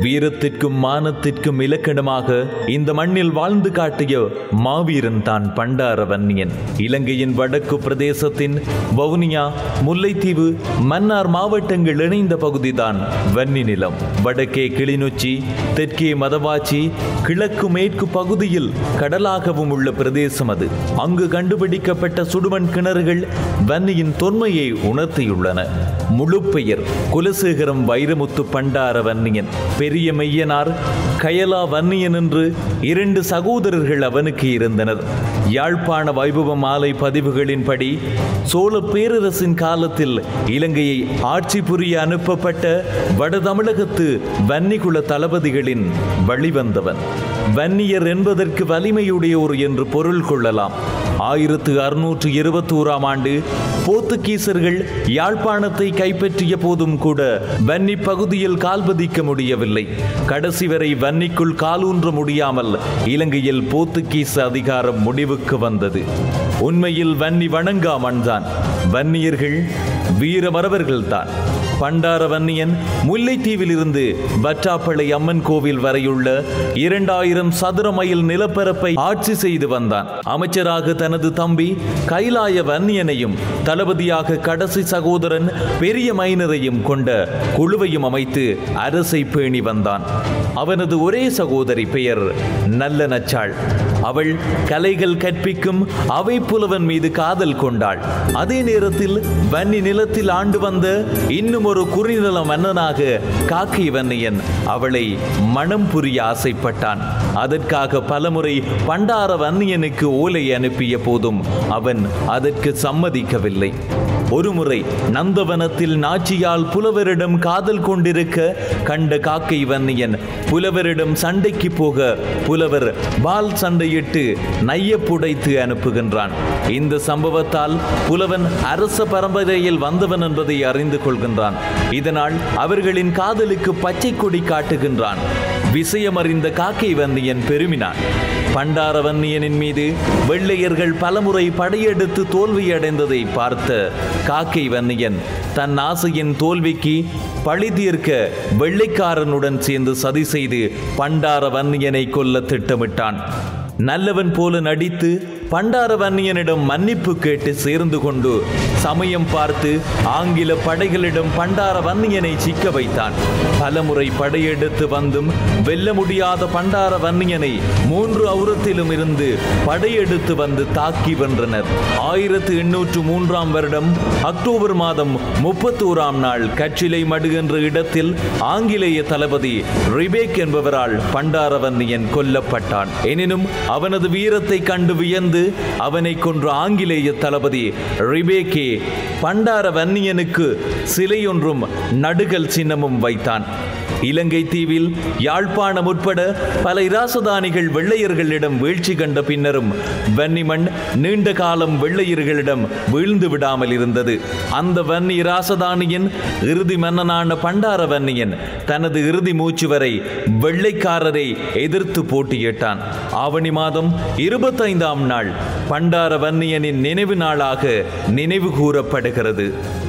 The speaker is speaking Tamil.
வீரத்திற்கும் மானத்திற்கும் இலக்கணமாக இந்த மண்ணில் வாழ்ந்து காட்டிய மாவீரன் தான் பண்டார வன்னியன் இலங்கையின் வடக்கு பிரதேசத்தின் வவுனியா முல்லைத்தீவு மன்னார் மாவட்டங்கள் இணைந்த பகுதிதான் வன்னி நிலம் வடக்கே கிளிநொச்சி தெற்கே மதவாச்சி கிழக்கு மேற்கு பகுதியில் கடலாகவும் உள்ள பிரதேசம் அது அங்கு கண்டுபிடிக்கப்பட்ட சுடுமண் கிணறுகள் வன்னியின் தொன்மையை உணர்த்தியுள்ளன முழு பெயர் குலசேகரம் வைரமுத்து பண்டார வன்னியன் பெரிய மெய்யனார் கயலா வன்னியன் என்று இரண்டு சகோதரர்கள் அவனுக்கு இருந்தனர் யாழ்ப்பாண வைபவ மாலை பதிவுகளின்படி சோழ பேரரசின் காலத்தில் இலங்கையை ஆட்சி புரிய அனுப்பப்பட்ட வடதமிழகத்து வன்னிகுல தளபதிகளின் வழிவந்தவன் வன்னியர் என்பதற்கு வலிமையுடையோர் என்று பொருள் கொள்ளலாம் ஆயிரத்து அறுநூற்று இருபத்தோராம் ஆண்டு போர்த்துகீசர்கள் யாழ்ப்பாணத்தை கைப்பற்றிய போதும் கூட வன்னி பகுதியில் கால்பதிக்க முடியவில்லை கடைசி வரை வன்னிக்குள் காலூன்ற முடியாமல் இலங்கையில் போர்த்துகீச அதிகாரம் முடிவுக்கு வந்தது உண்மையில் வன்னி வணங்கா மண்தான் வன்னியர்கள் வீரமரவர்கள்தான் பண்டார வன்னியன் முல்லைத்தீவிலிருந்து வற்றாப்பளை அம்மன் கோவில் வரையுள்ள இரண்டாயிரம் சதுர மைல் நிலப்பரப்பை ஆட்சி செய்து வந்தான் அமைச்சராக தனது தம்பி கைலாய வன்னியனையும் தளபதியாக கடைசி சகோதரன் பெரிய மைனரையும் கொண்ட குழுவையும் அமைத்து அரசை பேணி வந்தான் அவனது ஒரே சகோதரி பெயர் நல்ல நச்சாள் அவள் கலைகள் கற்பிக்கும் அவை புலவன் மீது காதல் கொண்டாள் அதே நேரத்தில் வன்னி நிலத்தில் ஆண்டு வந்த இன்னும் ஒரு குறுநில மன்னனாக காக்கை வன்னியன் அவளை மனம் புரிய ஆசைப்பட்டான் அதற்காக பலமுறை பண்டார வன்னியனுக்கு ஓலை அனுப்பிய போதும் அவன் அதற்கு சம்மதிக்கவில்லை ஒருமுறை நந்தவனத்தில் நாச்சியால் புலவரிடம் காதல் கொண்டிருக்க கண்ட காக்கை வன்னியன் புலவரிடம் சண்டைக்கு போக புலவர் வால் சண்டையிட்டு நைய புடைத்து அனுப்புகின்றான் இந்த சம்பவத்தால் புலவன் அரச பரம்பரையில் வந்தவன் என்பதை அறிந்து கொள்கின்றான் இதனால் அவர்களின் காதலுக்கு பச்சை கொடி காட்டுகின்றான் விஷயமறிந்த காக்கை வன்னியன் பெருமினான் பண்டார வன்னியனின் மீது வெள்ளையர்கள் பலமுறை படையெடுத்து தோல்வியடைந்ததை பார்த்த காக்கை வன்னியன் தன் ஆசையின் தோல்விக்கு பழி தீர்க்க வெள்ளைக்காரனுடன் சேர்ந்து சதி செய்து பண்டார வன்னியனை கொல்ல திட்டமிட்டான் நல்லவன் போல நடித்து பண்டார வன்னியனிடம் மன்னிப்பு கேட்டு சேர்ந்து கொண்டு சமயம் பார்த்து ஆங்கில படைகளிடம் பண்டார வன்னியனை சிக்க வைத்தான் பலமுறை படையெடுத்து வந்தும் வெல்ல முடியாத பண்டார வன்னியனை மூன்று அவுரத்திலும் இருந்து படையெடுத்து வந்து தாக்கி வென்றனர் ஆயிரத்து எண்ணூற்று மூன்றாம் வருடம் அக்டோபர் மாதம் முப்பத்தோராம் நாள் கச்சிலை மடு என்ற இடத்தில் ஆங்கிலேய தளபதி ரிபேக் என்பவரால் பண்டாரவன்னியன் கொல்லப்பட்டான் எனினும் அவனது வீரத்தை கண்டு வியந்து அவனை கொன்ற ஆங்கிலேய தளபதி ரிபேக்கே பண்டார வன்னியனுக்கு சிலையொன்றும் நடுகல் சின்னமும் வைத்தான் இலங்கை தீவில் யாழ்ப்பாணம் உட்பட பல இராசதானிகள் வெள்ளையர்களிடம் வீழ்ச்சி கண்ட பின்னரும் வன்னிமண் நீண்ட காலம் வெள்ளையர்களிடம் வீழ்ந்து விடாமல் இருந்தது அந்த வன்னி இராசதானியின் இறுதி மன்னனான பண்டார வன்னியன் தனது இறுதி மூச்சு வரை வெள்ளைக்காரரை எதிர்த்து போட்டியிட்டான் ஆவணி மாதம் இருபத்தைந்தாம் நாள் பண்டார வன்னியனின் நினைவு நாளாக நினைவு கூறப்படுகிறது